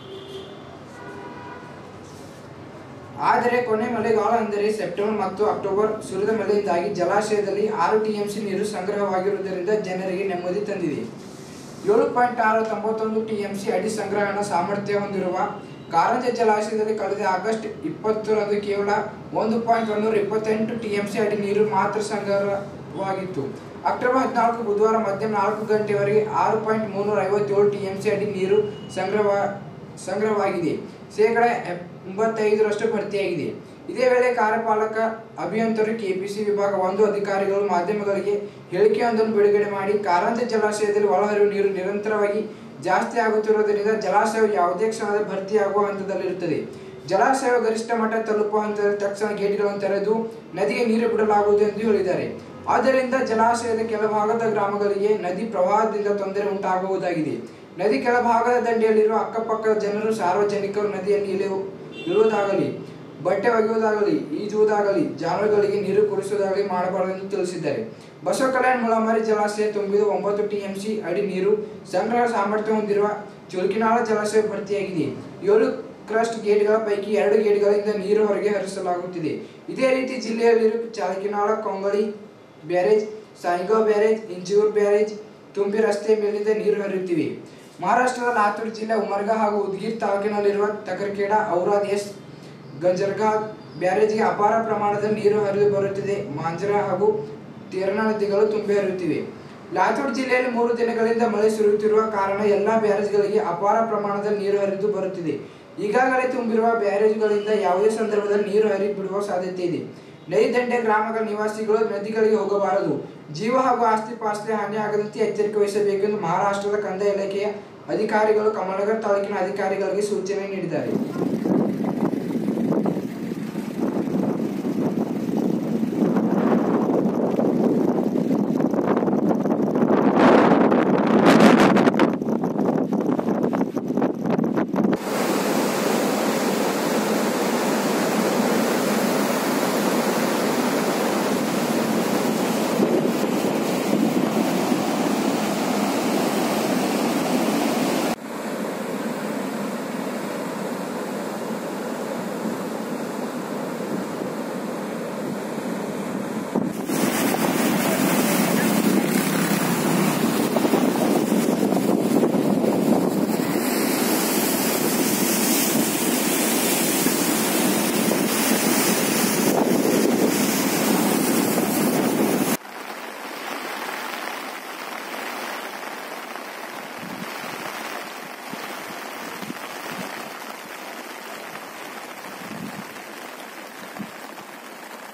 ಆದರೆ ಕೊನೆ ಮಳೆಗಾಲ ಅಂದರೆ ಸೆಪ್ಟೆಂಬರ್ ಮತ್ತು ಅಕ್ಟೋಬರ್ ಸುರಿದ ಮಳೆಯಿಂದಾಗಿ ಜಲಾಶಯದಲ್ಲಿ ಆರು ಟಿಎಂಸಿ ನೀರು ಸಂಗ್ರಹವಾಗಿರುವುದರಿಂದ ಜನರಿಗೆ ನೆಮ್ಮದಿ ತಂದಿದೆ ಏಳು ಪಾಯಿಂಟ್ ಆರು ತೊಂಬತ್ತೊಂದು ಟಿಎಂಸಿ ಅಡಿ ಸಂಗ್ರಹಣ ಸಾಮರ್ಥ್ಯ ಹೊಂದಿರುವ ಕಾರಂಜ ಜಲಾಶಯದಲ್ಲಿ ಕಳೆದ ಆಗಸ್ಟ್ ಇಪ್ಪತ್ತರಂದು ಕೇವಲ ಒಂದು ಪಾಯಿಂಟ್ ಒಂದೂರ ಇಪ್ಪತ್ತೆಂಟು ಟಿಎಂಸಿ ಅಡಿ ನೀರು ಮಾತ್ರ ಸಂಗ್ರಹವಾಗಿತ್ತು ಅಕ್ಟೋಬರ್ ಹದಿನಾಲ್ಕು ಬುಧವಾರ ಮಧ್ಯಾಹ್ನ ನಾಲ್ಕು ಗಂಟೆವರೆಗೆ ಆರು ಪಾಯಿಂಟ್ ಮುನ್ನೂರ ಐವತ್ತೇಳು ಟಿಎಂಸಿ ಅಡಿ ನೀರು ಸಂಗ್ರಹ ಸಂಗ್ರಹವಾಗಿದೆ ಶೇಕಡ ಎಂಬತ್ತೈದರಷ್ಟು ಭರ್ತಿಯಾಗಿದೆ ಇದೇ ವೇಳೆ ಕಾರ್ಯಪಾಲಕ ಅಭಿಯಂತರು ಕೆಪಿಸಿ ವಿಭಾಗ ಒಂದು ಅಧಿಕಾರಿಗಳು ಮಾಧ್ಯಮಗಳಿಗೆ ಹೇಳಿಕೆಯೊಂದನ್ನು ಬಿಡುಗಡೆ ಮಾಡಿ ಕಾರಂತ ಜಲಾಶಯದಲ್ಲಿ ಒಳಹರಿವು ನೀರು ನಿರಂತರವಾಗಿ ಜಾಸ್ತಿ ಆಗುತ್ತಿರುವುದರಿಂದ ಜಲಾಶಯವು ಯಾವುದೇ ಕ್ಷಣದಲ್ಲಿ ಭರ್ತಿಯಾಗುವ ಹಂತದಲ್ಲಿರುತ್ತದೆ ಜಲಾಶಯವು ಗರಿಷ್ಠ ಮಟ್ಟ ತಲುಪುವ ಹಂತದಲ್ಲಿ ತಕ್ಷಣ ಗೇಟ್ಗಳನ್ನು ತೆರೆದು ನದಿಗೆ ನೀರು ಬಿಡಲಾಗುವುದು ಎಂದು ಹೇಳಿದ್ದಾರೆ ಆದ್ದರಿಂದ ಜಲಾಶಯದ ಕೆಳಭಾಗದ ಗ್ರಾಮಗಳಿಗೆ ನದಿ ಪ್ರವಾಹದಿಂದ ತೊಂದರೆ ಉಂಟಾಗುವುದಾಗಿದೆ ನದಿ ಕೆಳಭಾಗದ ದಂಡೆಯಲ್ಲಿರುವ ಅಕ್ಕಪಕ್ಕದ ಜನರು ಸಾರ್ವಜನಿಕರು ನದಿಯಲ್ಲಿ ಇಳಿಯು ಇಳುವುದಾಗಲಿ ಬಟ್ಟೆ ಒಗೆಯುವುದಾಗಲಿ ಈಜುವುದಾಗಲಿ ಜಾನುವಾರುಗಳಿಗೆ ನೀರು ಕುಡಿಸುವುದಾಗಲಿ ಮಾಡಬಾರದೆಂದು ತಿಳಿಸಿದ್ದಾರೆ ಬಸವ ಕಲ್ಯಾಣ ಮುಳಮಾರಿ ಜಲಾಶಯ ತುಂಬಿದ ಒಂಬತ್ತು ಟಿಎಂಸಿ ಅಡಿ ನೀರು ಸಂಗ್ರಹ ಸಾಮರ್ಥ್ಯ ಹೊಂದಿರುವ ಚುಲ್ಕಿನಾಳ ಜಲಾಶಯ ಭರ್ತಿಯಾಗಿದೆ ಏಳು ಕ್ರಸ್ಟ್ ಗೇಟ್ಗಳ ಪೈಕಿ ಎರಡು ಗೇಟ್ಗಳಿಂದ ನೀರು ಹೊರಗೆ ಹರಿಸಲಾಗುತ್ತಿದೆ ಇದೇ ರೀತಿ ಜಿಲ್ಲೆಯಲ್ಲಿರುವ Chalakinala Kongali barrage Saigaon barrage Injur barrage ತುಂಬಿ ರಸ್ತೆ ಮೇಲಿಂದ ನೀರು ಹರಿಯುತ್ತಿವೆ ಮಹಾರಾಷ್ಟ್ರದ ಲಾತೂರ್ ಜಿಲ್ಲೆ ಉಮರ್ಗಾ ಹಾಗೂ ಉದ್ಗಿರ್ ತಾಲೂಕಿನಲ್ಲಿರುವ ತಕರ್ಕೇಡ ಔರಾದ್ ಎಸ್ ಗಂಜರ್ಘಾಟ್ ಬ್ಯಾರೇಜ್ಗೆ ಅಪಾರ ಪ್ರಮಾಣದ ನೀರು ಹರಿದು ಬರುತ್ತಿದೆ ಮಾಂಜರಾ ಹಾಗೂ ತೇರಣಾ ನದಿಗಳು ತುಂಬಿ ಹರಿಯುತ್ತಿವೆ ಲಾತೂರ್ ಜಿಲ್ಲೆಯಲ್ಲಿ ಮೂರು ದಿನಗಳಿಂದ ಮಳೆ ಸುರಿಯುತ್ತಿರುವ ಕಾರಣ ಎಲ್ಲಾ ಬ್ಯಾರೇಜ್ಗಳಿಗೆ ಅಪಾರ ಪ್ರಮಾಣದ ನೀರು ಹರಿದು ಬರುತ್ತಿದೆ ಈಗಾಗಲೇ ತುಂಬಿರುವ ಬ್ಯಾರೇಜ್ಗಳಿಂದ ಯಾವುದೇ ಸಂದರ್ಭದಲ್ಲಿ ನೀರು ಹರಿ ಬಿಡುವ ಸಾಧ್ಯತೆ ಇದೆ ನದಿ ದಂಡೆ ಗ್ರಾಮಗಳ ನಿವಾಸಿಗಳು ನದಿಗಳಿಗೆ ಹೋಗಬಾರದು ಜೀವ ಹಾಗೂ ಆಸ್ತಿ ಪಾಸ್ತಿ ಹಾನಿ ಆಗದಂತೆ ಎಚ್ಚರಿಕೆ ವಹಿಸಬೇಕೆಂದು ಮಹಾರಾಷ್ಟ್ರದ ಕಂದಾಯ ಇಲಾಖೆಯ ಅಧಿಕಾರಿಗಳು ಕಮಲನಗರ್ ತಾಲೂಕಿನ ಅಧಿಕಾರಿಗಳಿಗೆ ಸೂಚನೆ ನೀಡಿದ್ದಾರೆ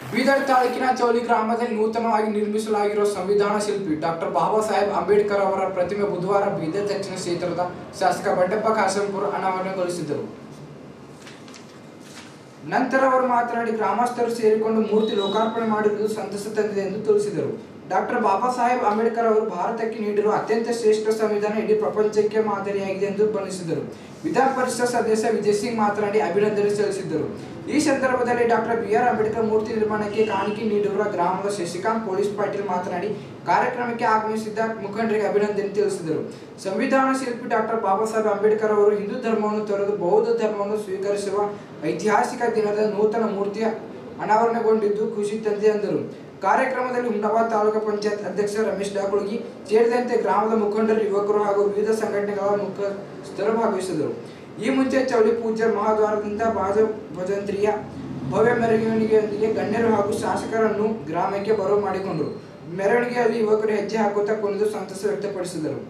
ಬೀದರ್ ತಾಲೂಕಿನ ಚೌಲಿ ಗ್ರಾಮದಲ್ಲಿ ನೂತನವಾಗಿ ನಿರ್ಮಿಸಲಾಗಿರುವ ಸಂವಿಧಾನ ಶಿಲ್ಪಿ ಡಾಕ್ಟರ್ ಬಾಬಾ ಸಾಹೇಬ್ ಅಂಬೇಡ್ಕರ್ ಅವರ ಪ್ರತಿಮೆ ಬುಧವಾರ ಬೀದರ್ ದಕ್ಷಿಣ ಕ್ಷೇತ್ರದ ಶಾಸಕ ಬಂಡೆಪ್ಪ ಕಾಸಂಪುರ ಅನಾವರಣಗೊಳಿಸಿದರು ನಂತರ ಅವರು ಮಾತನಾಡಿ ಗ್ರಾಮಸ್ಥರು ಸೇರಿಕೊಂಡು ಮೂರ್ತಿ ಲೋಕಾರ್ಪಣೆ ಮಾಡಿರುವುದು ಸಂತಸ ತಂದಿದೆ ಎಂದು ತಿಳಿಸಿದರು ಡಾಕ್ಟರ್ ಬಾಬಾ ಸಾಹೇಬ್ ಅಂಬೇಡ್ಕರ್ ಅವರು ಭಾರತಕ್ಕೆ ನೀಡಿರುವ ಅತ್ಯಂತ ಶ್ರೇಷ್ಠ ಸಂವಿಧಾನ ಇಡೀ ಪ್ರಪಂಚಕ್ಕೆ ಮಾದರಿಯಾಗಿದೆ ಎಂದು ಬಣ್ಣಿಸಿದರು ವಿಧಾನ ಪರಿಷತ್ ಸದಸ್ಯ ವಿಜಯ್ ಸಿಂಗ್ ಮಾತನಾಡಿ ಅಭಿನಂದನೆ ಸಲ್ಲಿಸಿದರು ಈ ಸಂದರ್ಭದಲ್ಲಿ ಡಾಕ್ಟರ್ ಬಿ ಆರ್ ಅಂಬೇಡ್ಕರ್ ಮೂರ್ತಿ ನಿರ್ಮಾಣಕ್ಕೆ ಕಾಣಿಕೆ ನೀಡಿರುವ ಗ್ರಾಮದ ಶಶಿಕಾಂತ್ ಪೊಲೀಸ್ ಪಾಟೀಲ್ ಮಾತನಾಡಿ ಕಾರ್ಯಕ್ರಮಕ್ಕೆ ಆಗಮಿಸಿದ್ದ ಮುಖಂಡರಿಗೆ ಅಭಿನಂದನೆ ತಿಳಿಸಿದರು ಸಂವಿಧಾನ ಶಿಲ್ಪಿ ಡಾಕ್ಟರ್ ಬಾಬಾ ಸಾಹೇಬ್ ಅಂಬೇಡ್ಕರ್ ಅವರು ಹಿಂದೂ ಧರ್ಮವನ್ನು ತೊರೆದು ಬೌದ್ಧ ಧರ್ಮವನ್ನು ಸ್ವೀಕರಿಸುವ ಐತಿಹಾಸಿಕ ದಿನದ ನೂತನ ಮೂರ್ತಿಯ ಅನಾವರಣಗೊಂಡಿದ್ದು ಖುಷಿ ತಂದೆ ಎಂದರು ಕಾರ್ಯಕ್ರಮದಲ್ಲಿ ಹುಮ್ನಾಬಾದ್ ತಾಲೂಕು ಪಂಚಾಯತ್ ಅಧ್ಯಕ್ಷ ರಮೇಶ್ ಡಾಕುಳಗಿ ಸೇರಿದಂತೆ ಗ್ರಾಮದ ಮುಖಂಡರು ಯುವಕರು ಹಾಗೂ ವಿವಿಧ ಸಂಘಟನೆಗಳ ಮುಖಸ್ಥರು ಭಾಗವಹಿಸಿದರು ಈ ಮುಂಚೆ ಚೌಳಿ ಪೂಜ್ಯ ಮಹಾದ್ವಾರದಿಂದ ಬಾಜ ಭಜಂತ್ರಿಯ ಭವ್ಯ ಮೆರವಣಿಗೆಯೊಂದಿಗೆ ಗಣ್ಯರು ಹಾಗೂ ಶಾಸಕರನ್ನು ಗ್ರಾಮಕ್ಕೆ ಬರವು ಮಾಡಿಕೊಂಡರು ಮೆರವಣಿಗೆಯಲ್ಲಿ ಯುವಕರು ಹೆಜ್ಜೆ ಹಾಕುತ್ತಾ ಕುಣಿದು ಸಂತಸ ವ್ಯಕ್ತಪಡಿಸಿದರು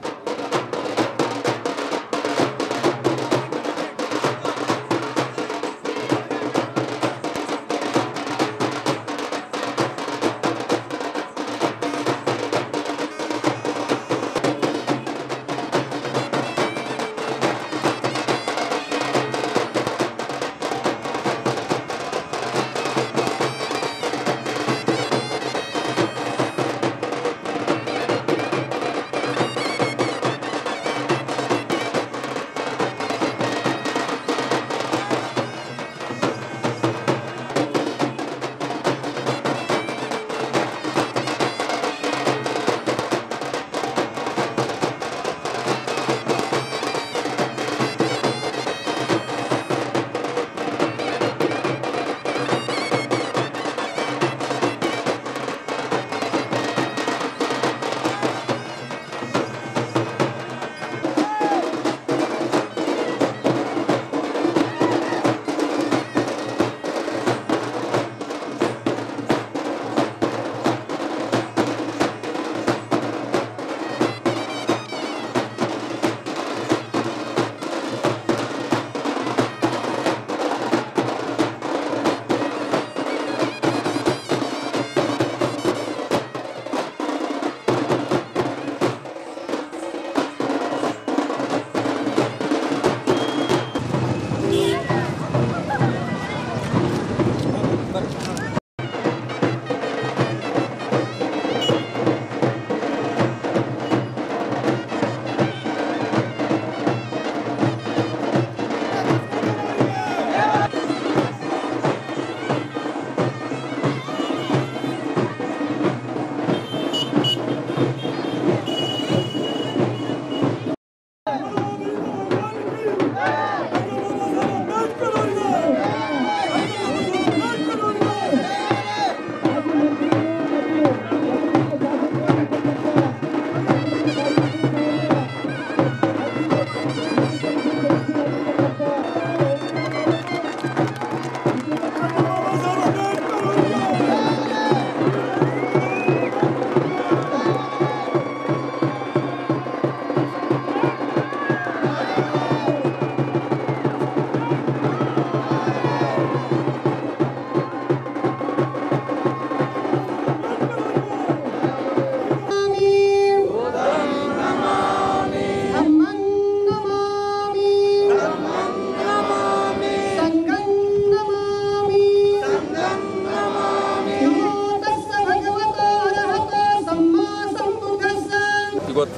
ಇವತ್ತು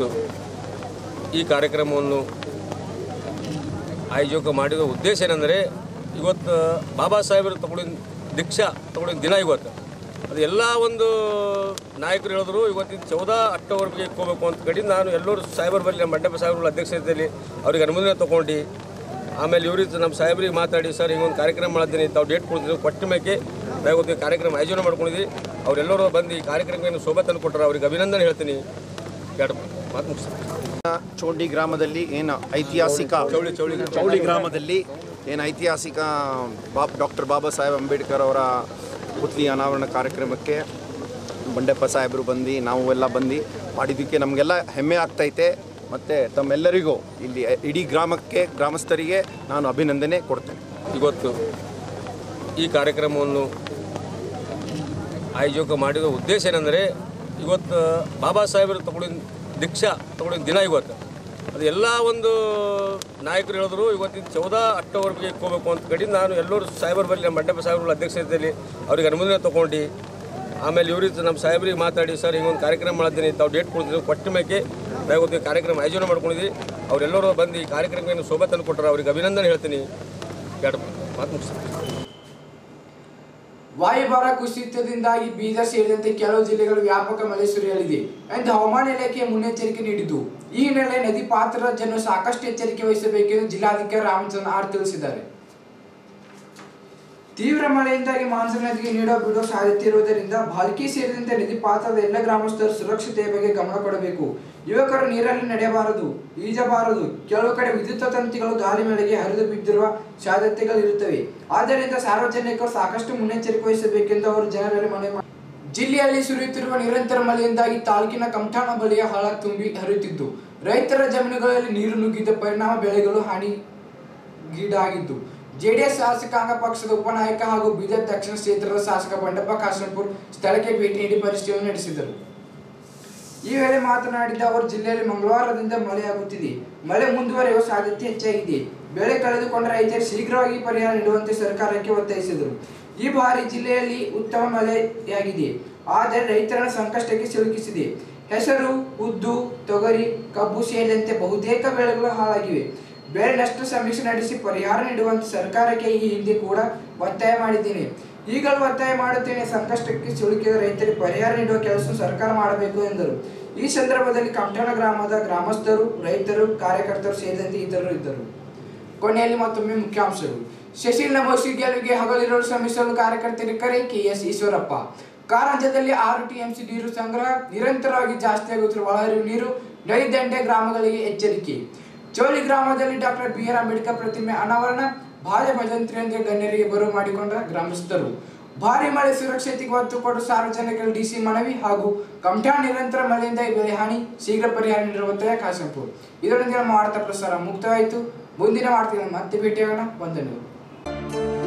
ಈ ಕಾರ್ಯಕ್ರಮವನ್ನು ಆಯೋಜಕ ಮಾಡಿದ ಉದ್ದೇಶ ಏನಂದರೆ ಇವತ್ತು ಬಾಬಾ ಸಾಹೇಬರು ತಗೊಂಡಿನ ದೀಕ್ಷಾ ತಗೊಂಡಿನ ದಿನ ಇವತ್ತು ಅದು ಎಲ್ಲ ಒಂದು ನಾಯಕರು ಹೇಳಿದ್ರು ಇವತ್ತಿನ ಚೌದ ಅಕ್ಟೋಬರ್ಗೆ ಹೋಗ್ಬೇಕು ಅಂತ ಕಡೆ ನಾನು ಎಲ್ಲರೂ ಸಾಹೇಬರ ಬರಲಿ ನಮ್ಮ ಮಂಡಪ ಸಾಹೇಬ್ರ ಅಧ್ಯಕ್ಷತೆಯಲ್ಲಿ ಅವ್ರಿಗೆ ಅನುಮೋದನೆ ತೊಗೊಂಡು ಆಮೇಲೆ ಇವ್ರಿಗೆ ನಮ್ಮ ಸಾಹೇಬ್ರಿಗೆ ಮಾತಾಡಿ ಸರ್ ಹಿಂಗೊಂದು ಕಾರ್ಯಕ್ರಮ ಮಾಡಿದ್ದೀನಿ ತಾವು ಡೇಟ್ ಕೊಡ್ತಿದ್ರು ಕೊಟ್ಟ ಮೇಲೆ ನಾವು ಇವತ್ತು ಈ ಕಾರ್ಯಕ್ರಮ ಆಯೋಜನೆ ಮಾಡ್ಕೊಂಡಿದ್ವಿ ಅವರೆಲ್ಲರೂ ಬಂದು ಈ ಕಾರ್ಯಕ್ರಮಕ್ಕೆ ಶೋಭೆ ತಂದು ಕೊಟ್ಟರು ಅವ್ರಿಗೆ ಅಭಿನಂದನೆ ಹೇಳ್ತೀನಿ ಎರಡು ಮಾತು ಮುಗಿಸ್ತೀನಿ ಚೌಂಡಿ ಗ್ರಾಮದಲ್ಲಿ ಏನು ಐತಿಹಾಸಿಕ ಚೌಳಿ ಚೌಳಿ ಚೌಳಿ ಗ್ರಾಮದಲ್ಲಿ ಏನು ಐತಿಹಾಸಿಕ ಬಾಬ್ ಡಾಕ್ಟರ್ ಬಾಬಾ ಸಾಹೇಬ್ ಅಂಬೇಡ್ಕರ್ ಅವರ ಪುತ್ಲಿ ಅನಾವರಣ ಕಾರ್ಯಕ್ರಮಕ್ಕೆ ಬಂಡೆಪ್ಪ ಸಾಹೇಬರು ಬಂದು ನಾವು ಎಲ್ಲ ಬಂದು ಮಾಡಿದ್ದಕ್ಕೆ ನಮಗೆಲ್ಲ ಹೆಮ್ಮೆ ಆಗ್ತೈತೆ ಮತ್ತು ತಮ್ಮೆಲ್ಲರಿಗೂ ಇಲ್ಲಿ ಇಡೀ ಗ್ರಾಮಕ್ಕೆ ಗ್ರಾಮಸ್ಥರಿಗೆ ನಾನು ಅಭಿನಂದನೆ ಕೊಡ್ತೇನೆ ಇವತ್ತು ಈ ಕಾರ್ಯಕ್ರಮವನ್ನು ಆಯೋಜಕ ಮಾಡಿದ ಉದ್ದೇಶ ಏನಂದರೆ ಇವತ್ತು ಬಾಬಾ ಸಾಹೇಬರು ತಗೊಂಡಿದ್ದ ದೀಕ್ಷಾ ತಗೊಂಡಿದ್ದ ದಿನ ಇವತ್ತು ಅದು ಎಲ್ಲ ಒಂದು ನಾಯಕರು ಹೇಳಿದ್ರು ಇವತ್ತಿನ ಚೌದಾ ಅಕ್ಟೋಬರ್ಗೆ ಹೋಗ್ಬೇಕು ಅಂತ ಕಡೆ ನಾನು ಎಲ್ಲರೂ ಸಾಹೇಬರ ಬಳಿ ನಮ್ಮ ಮಂಡಪ ಸಾಹೇಬ್ರ ಅಧ್ಯಕ್ಷತೆಯಲ್ಲಿ ಅವ್ರಿಗೆ ಅನುಮೋದನೆ ತೊಗೊಂಡು ಆಮೇಲೆ ಇವ್ರಿಗೆ ನಮ್ಮ ಸಾಹೇಬ್ರಿಗೆ ಮಾತಾಡಿ ಸರ್ ಹಿಂಗೊಂದು ಕಾರ್ಯಕ್ರಮ ಮಾಡಿದ್ದೀನಿ ತಾವು ಡೇಟ್ ಕೊಡ್ತೀನಿ ಕೊಟ್ಟ ಮೇಲೆ ನಾವು ಇವತ್ತು ಈ ಕಾರ್ಯಕ್ರಮ ಆಯೋಜನೆ ಮಾಡ್ಕೊಂಡಿದ್ವಿ ಅವರೆಲ್ಲರೂ ಬಂದು ಈ ಕಾರ್ಯಕ್ರಮಕ್ಕೆ ಶೋಭೆ ತಂದು ಕೊಟ್ಟರು ಅವ್ರಿಗೆ ಅಭಿನಂದನೆ ಹೇಳ್ತೀನಿ ಎರಡು ಮಾತು ಮುಗಿಸ್ತೀನಿ ವಾಯುಭಾರ ಕುಸಿತದಿಂದಾಗಿ ಬೀದರ್ ಸೇರಿದಂತೆ ಕೆಲವು ಜಿಲ್ಲೆಗಳು ವ್ಯಾಪಕ ಮಳೆ ಸುರಿಯಲಿದೆ ಎಂದು ಹವಾಮಾನ ಇಲಾಖೆ ಮುನ್ನೆಚ್ಚರಿಕೆ ನೀಡಿದ್ದು ಈ ಹಿನ್ನೆಲೆ ನದಿ ಪಾತ್ರದ ಜನರು ಸಾಕಷ್ಟು ಎಚ್ಚರಿಕೆ ವಹಿಸಬೇಕೆಂದು ಜಿಲ್ಲಾಧಿಕಾರಿ ರಾಮಚಂದ್ರ ಆರ್ ತಿಳಿಸಿದ್ದಾರೆ ತೀವ್ರ ಮಳೆಯಿಂದಾಗಿ ಮಾನ್ಸೂನ್ ನದಿಗೆ ನೀಡೋ ಬಿಡೋ ಸಾಧ್ಯತೆ ಇರುವುದರಿಂದ ಭಾಲ್ಕಿ ಸೇರಿದಂತೆ ನದಿ ಪಾತ್ರದ ಎಲ್ಲ ಗ್ರಾಮಸ್ಥರು ಸುರಕ್ಷತೆಯ ಬಗ್ಗೆ ಗಮನ ಕೊಡಬೇಕು ಯುವಕರು ನೀರಲ್ಲಿ ನಡೆಯಬಾರದು ಈಜಬಾರದು ಕೆಲವು ಕಡೆ ವಿದ್ಯುತ್ ತಂತಿಗಳು ಗಾಳಿ ಮೇಲೆಗೆ ಹರಿದು ಬಿದ್ದಿರುವ ಸಾಧ್ಯತೆಗಳಿರುತ್ತವೆ ಆದ್ದರಿಂದ ಸಾರ್ವಜನಿಕರು ಸಾಕಷ್ಟು ಮುನ್ನೆಚ್ಚರಿಕೆ ವಹಿಸಬೇಕೆಂದು ಅವರು ಜನರಲ್ಲಿ ಮನವಿ ಮಾಡಿ ಜಿಲ್ಲೆಯಲ್ಲಿ ಸುರಿಯುತ್ತಿರುವ ನಿರಂತರ ಮಳೆಯಿಂದಾಗಿ ತಾಲೂಕಿನ ಕಮಠಾಣ ಬಳಿಯ ಹಳ ತುಂಬಿ ಹರಿಯುತ್ತಿದ್ದು ರೈತರ ಜಮೀನುಗಳಲ್ಲಿ ನೀರು ನುಗ್ಗಿದ್ದ ಪರಿಣಾಮ ಬೆಳೆಗಳು ಹಾನಿಗೀಡಾಗಿದ್ದು ಜೆಡಿಎಸ್ ಶಾಸಕಾಂಗ ಪಕ್ಷದ ಉಪನಾಯಕ ಹಾಗೂ ಬೀದರ್ ದಕ್ಷಿಣ ಕ್ಷೇತ್ರದ ಶಾಸಕ ಬಂಡಪ್ಪ ಕಾಶಂಪುರ್ ಸ್ಥಳಕ್ಕೆ ಭೇಟಿ ನೀಡಿ ಪರಿಶೀಲನೆ ನಡೆಸಿದರು ಈ ವೇಳೆ ಮಾತನಾಡಿದ ಅವರು ಜಿಲ್ಲೆಯಲ್ಲಿ ಮಂಗಳವಾರದಿಂದ ಮಳೆಯಾಗುತ್ತಿದೆ ಮಳೆ ಮುಂದುವರಿಯುವ ಸಾಧ್ಯತೆ ಹೆಚ್ಚಾಗಿದೆ ಬೆಳೆ ಕಳೆದುಕೊಂಡ ರೈತರು ಶೀಘ್ರವಾಗಿ ಪರಿಹಾರ ನೀಡುವಂತೆ ಸರ್ಕಾರಕ್ಕೆ ಒತ್ತಾಯಿಸಿದರು ಈ ಬಾರಿ ಜಿಲ್ಲೆಯಲ್ಲಿ ಉತ್ತಮ ಮಳೆಯಾಗಿದೆ ಆದರೆ ರೈತರನ್ನು ಸಂಕಷ್ಟಕ್ಕೆ ಸಿಲುಕಿಸಿದೆ ಹೆಸರು ಉದ್ದು ತೊಗರಿ ಕಬ್ಬು ಸೇರಿದಂತೆ ಬಹುತೇಕ ಬೆಳೆಗಳು ಹಾಳಾಗಿವೆ ಬೆಳೆ ನಷ್ಟ ಸಮೀಕ್ಷೆ ನಡೆಸಿ ಪರಿಹಾರ ನೀಡುವಂತೆ ಸರ್ಕಾರಕ್ಕೆ ಈ ಹಿಂದೆ ಕೂಡ ಒತ್ತಾಯ ಮಾಡಿದ್ದೇನೆ ಈಗಲೂ ಒತ್ತಾಯ ಮಾಡುತ್ತೇನೆ ಸಂಕಷ್ಟಕ್ಕೆ ಸಿಲುಕಿದ ರೈತರಿಗೆ ಪರಿಹಾರ ನೀಡುವ ಕೆಲಸ ಸರ್ಕಾರ ಮಾಡಬೇಕು ಎಂದರು ಈ ಸಂದರ್ಭದಲ್ಲಿ ಕಮಠಾಣ ಗ್ರಾಮದ ಗ್ರಾಮಸ್ಥರು ರೈತರು ಕಾರ್ಯಕರ್ತರು ಸೇರಿದಂತೆ ಇತರರು ಇದ್ದರು ಕೊನೆಯಲ್ಲಿ ಮತ್ತೊಮ್ಮೆ ಮುಖ್ಯಾಂಶಗಳು ಶಶಿಲ್ ನಮೋಶಿ ಗೆಲುವಿಗೆ ಹಗಲಿರುಳು ಶ್ರಮಿಸಲು ಕಾರ್ಯಕರ್ತರಿಗೆ ಕರೆ ಕೆಎಸ್ ಈಶ್ವರಪ್ಪ ಕಾರಂಜದಲ್ಲಿ ಆರು ಟಿಎಂಸಿ ನೀರು ಸಂಗ್ರಹ ನಿರಂತರವಾಗಿ ಜಾಸ್ತಿ ಆಗುತ್ತಿರುವ ಒಳಹರಿವು ನೀರು ನದಿ ದಂಡೆ ಗ್ರಾಮಗಳಿಗೆ ಎಚ್ಚರಿಕೆ ಚೋಳಿ ಗ್ರಾಮದಲ್ಲಿ ಡಾಕ್ಟರ್ ಬಿ ಆರ್ ಅಂಬೇಡ್ಕರ್ ಪ್ರತಿಮೆ ಅನಾವರಣ ಭಾಜ ಭಜಂತ್ರಿಯೊಂದಿಗೆ ಗಣ್ಯರಿಗೆ ಬರುವ ಮಾಡಿಕೊಂಡ ಗ್ರಾಮಸ್ಥರು ಭಾರಿ ಮಳೆ ಸುರಕ್ಷತೆಗೆ ಒತ್ತು ಕೊಟ್ಟು ಸಾರ್ವಜನಿಕರು ಡಿಸಿ ಮನವಿ ಹಾಗೂ ಕಮಠಾ ನಿರಂತರ ಮಳೆಯಿಂದ ಬೆಳೆ ಹಾನಿ ಶೀಘ್ರ ಪರಿಹಾರ ನೀಡುವ ಒತ್ತಾಯ ಕಾಶಂಪುರ್ ಇದರೊಂದಿಗೆ ನಮ್ಮ ವಾರ್ತಾ ಪ್ರಸಾರ ಮುಕ್ತವಾಯಿತು ಮುಂದಿನ ವಾರ್ತೆಗಳನ್ನು ಮತ್ತೆ ಭೇಟಿಯಾಗೋಣ ವಂದನೆಗಳು